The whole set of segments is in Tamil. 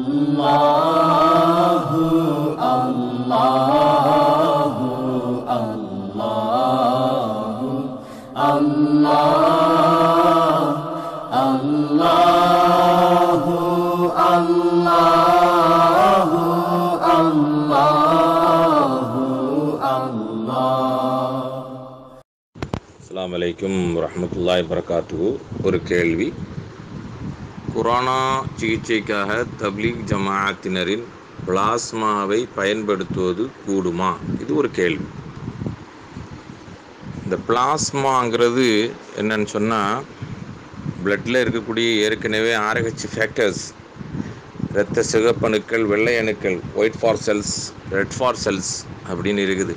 அஸ்ஸலாமு அலைக்கும் வரஹ்மத்துல்லாஹி வரகாத்துஹு ஒரு கேள்வி கொரோனா சிகிச்சைக்காக தப்லீக் ஜமாஅத்தினரின் பிளாஸ்மாவை பயன்படுத்துவது கூடுமா இது ஒரு கேள்வி இந்த பிளாஸ்மாங்கிறது என்னன்னு சொன்னால் பிளட்டில் இருக்கக்கூடிய ஏற்கனவே ஆர்ஹெச் ஃபேக்டர்ஸ் இரத்த சிகப்பணுக்கள் வெள்ளை அணுக்கள் white for cells red for cells அப்படின்னு இருக்குது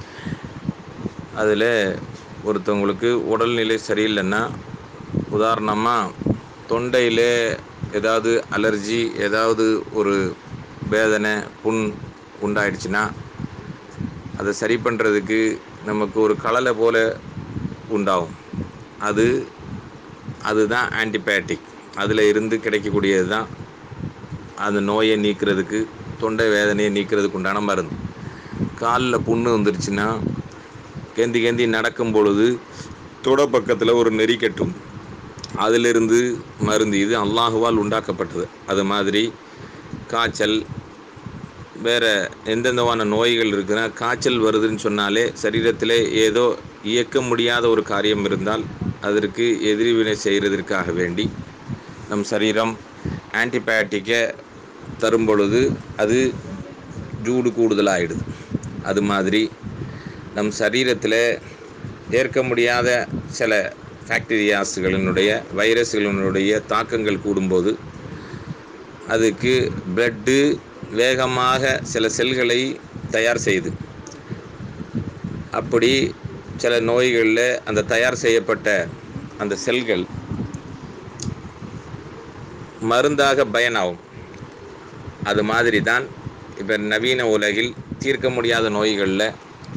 அதில் ஒருத்தவங்களுக்கு உடல்நிலை சரியில்லைன்னா உதாரணமாக தொண்டையில் ஏதாவது அலர்ஜி ஏதாவது ஒரு வேதனை புண் உண்டாயிடுச்சுன்னா அதை சரி பண்ணுறதுக்கு நமக்கு ஒரு கலலை போல உண்டாகும் அது அதுதான் ஆன்டிபயாட்டிக் அதில் இருந்து கிடைக்கக்கூடியது தான் அந்த நோயை நீக்கிறதுக்கு தொண்டை வேதனையை நீக்கிறதுக்கு உண்டான மருந்து காலில் புண்ணு வந்துருச்சுன்னா கேந்தி கேந்தி நடக்கும் பொழுது தொட பக்கத்தில் ஒரு நெறி கட்டும் அதிலிருந்து மருந்து இது அல்லாஹுவால் உண்டாக்கப்பட்டது அது மாதிரி காய்ச்சல் வேறு எந்தெந்தவான நோய்கள் இருக்குன்னா காய்ச்சல் வருதுன்னு சொன்னாலே சரீரத்தில் ஏதோ இயக்க முடியாத ஒரு காரியம் இருந்தால் அதற்கு எதிர்வினை செய்கிறதற்காக வேண்டி நம் சரீரம் ஆன்டிபயாட்டிக்கை தரும் பொழுது அது ஜூடு கூடுதலாகிடுது அது மாதிரி நம் சரீரத்தில் ஏற்க முடியாத சில பாக்டீரியாஸ்களினுடைய வைரஸ்களினுடைய தாக்கங்கள் கூடும்போது அதுக்கு பிளட்டு வேகமாக சில செல்களை தயார் செய்யுது அப்படி சில நோய்களில் அந்த தயார் செய்யப்பட்ட அந்த செல்கள் மருந்தாக பயனாகும் அது மாதிரி தான் இப்போ நவீன உலகில் தீர்க்க முடியாத நோய்களில்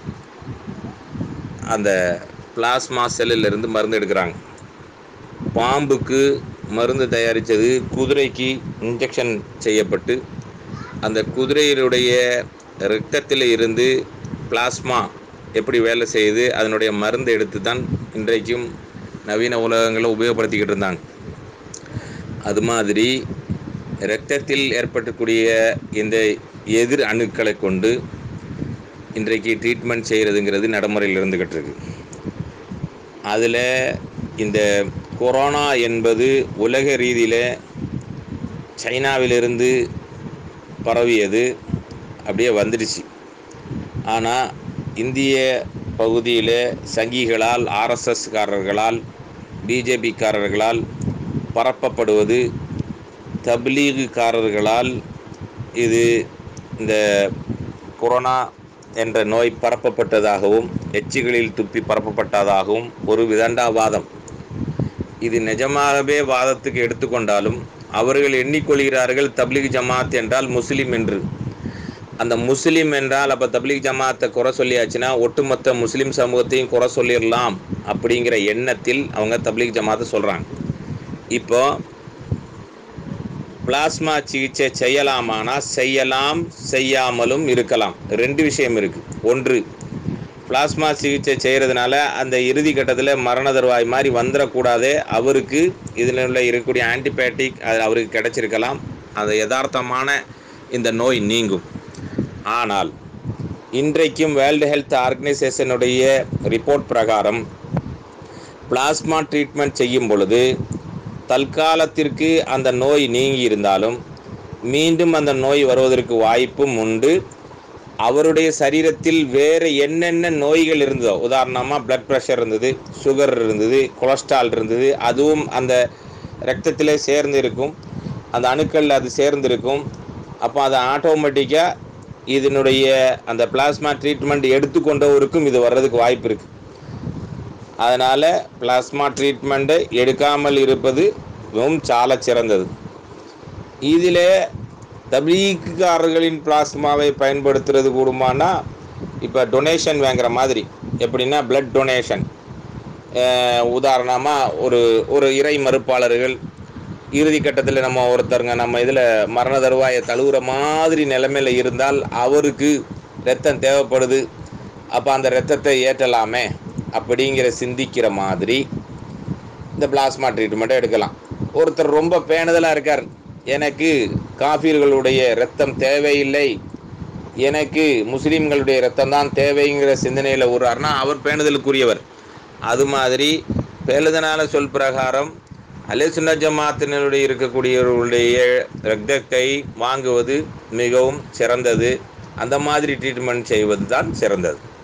அந்த பிளாஸ்மா செல்லிலிருந்து மருந்து எடுக்கிறாங்க பாம்புக்கு மருந்து தயாரித்தது குதிரைக்கு இன்ஜெக்ஷன் செய்யப்பட்டு அந்த குதிரையினுடைய இரத்தத்தில் இருந்து பிளாஸ்மா எப்படி வேலை செய்யுது அதனுடைய மருந்து எடுத்து தான் இன்றைக்கும் நவீன உலகங்களை உபயோகப்படுத்திக்கிட்டு இருந்தாங்க அது மாதிரி இரத்தத்தில் ஏற்பட்டக்கூடிய இந்த எதிர் அணுக்களை கொண்டு இன்றைக்கு ட்ரீட்மெண்ட் செய்கிறதுங்கிறது நடைமுறையில் இருந்துக்கிட்டு இருக்கு அதில் இந்த கொரோனா என்பது உலக ரீதியில் சைனாவிலிருந்து பரவியது அப்படியே வந்துடுச்சு ஆனால் இந்திய பகுதியில் சங்கிகளால் ஆர்எஸ்எஸ்காரர்களால் பிஜேபிக்காரர்களால் பரப்பப்படுவது தப்லீகுக்காரர்களால் இது இந்த கொரோனா என்ற நோய் பரப்பப்பட்டதாகவும் எச்சிகளில் துப்பி பரப்பப்பட்டதாகவும் ஒரு விதண்டாவாதம் இது நிஜமாகவே வாதத்துக்கு எடுத்துக்கொண்டாலும் அவர்கள் எண்ணிக்கொள்கிறார்கள் தப்லீக் ஜமாத் என்றால் முஸ்லீம் என்று அந்த முஸ்லீம் என்றால் அப்போ தப்லீக் ஜமாத்தை குறை சொல்லியாச்சுன்னா ஒட்டுமொத்த முஸ்லீம் சமூகத்தையும் குறை சொல்லிடலாம் அப்படிங்கிற எண்ணத்தில் அவங்க தப்லீக் ஜமாத்தை சொல்கிறாங்க இப்போ பிளாஸ்மா சிகிச்சை செய்யலாமானா செய்யலாம் செய்யாமலும் இருக்கலாம் ரெண்டு விஷயம் இருக்குது ஒன்று பிளாஸ்மா சிகிச்சை செய்கிறதுனால அந்த இறுதி கட்டத்தில் மரண தருவாய் மாதிரி வந்துடக்கூடாது அவருக்கு இதில் உள்ள இருக்கக்கூடிய ஆன்டிபயோட்டிக் அது அவருக்கு கிடைச்சிருக்கலாம் அது யதார்த்தமான இந்த நோய் நீங்கும் ஆனால் இன்றைக்கும் வேர்ல்டு ஹெல்த் ஆர்கனைசேஷனுடைய ரிப்போர்ட் பிரகாரம் பிளாஸ்மா ட்ரீட்மெண்ட் செய்யும் பொழுது தற்காலத்திற்கு அந்த நோய் நீங்கி இருந்தாலும் மீண்டும் அந்த நோய் வருவதற்கு வாய்ப்பும் உண்டு அவருடைய சரீரத்தில் வேறு என்னென்ன நோய்கள் இருந்ததோ உதாரணமாக பிளட் ப்ரெஷர் இருந்தது சுகர் இருந்தது கொலஸ்ட்ரால் இருந்தது அதுவும் அந்த ரத்தத்திலே சேர்ந்து இருக்கும் அந்த அணுக்கள் அது சேர்ந்து இருக்கும் அப்போ அது ஆட்டோமேட்டிக்காக இதனுடைய அந்த பிளாஸ்மா ட்ரீட்மெண்ட் எடுத்துக்கொண்டவருக்கும் இது வர்றதுக்கு வாய்ப்பு இருக்குது அதனால் பிளாஸ்மா ட்ரீட்மெண்ட்டை எடுக்காமல் இருப்பது மிகவும் சால சிறந்தது இதில் தபீக்காரர்களின் பிளாஸ்மாவை பயன்படுத்துறது கூடுமானா இப்போ டொனேஷன் வாங்குற மாதிரி எப்படின்னா பிளட் டொனேஷன் உதாரணமாக ஒரு ஒரு இறை மறுப்பாளர்கள் இறுதி கட்டத்தில் நம்ம ஒருத்தருங்க நம்ம இதில் மரண தருவாயை தழுவுற மாதிரி நிலைமையில் இருந்தால் அவருக்கு ரத்தம் தேவைப்படுது அப்போ அந்த ரத்தத்தை ஏற்றலாமே அப்படிங்கிற சிந்திக்கிற மாதிரி இந்த பிளாஸ்மா ட்ரீட்மெண்ட்டை எடுக்கலாம் ஒருத்தர் ரொம்ப பேணுதலாக இருக்கார் எனக்கு காஃபிர்களுடைய ரத்தம் தேவையில்லை எனக்கு முஸ்லீம்களுடைய ரத்தம் தான் தேவைங்கிற சிந்தனையில் வருவார்னா அவர் பேணுதலுக்குரியவர் அது மாதிரி பேழுதனால சொல் பிரகாரம் அலேசுன்னா ஜமாத்தினருடைய இருக்கக்கூடியவர்களுடைய ரத்தத்தை வாங்குவது மிகவும் சிறந்தது அந்த மாதிரி ட்ரீட்மெண்ட் செய்வது தான் சிறந்தது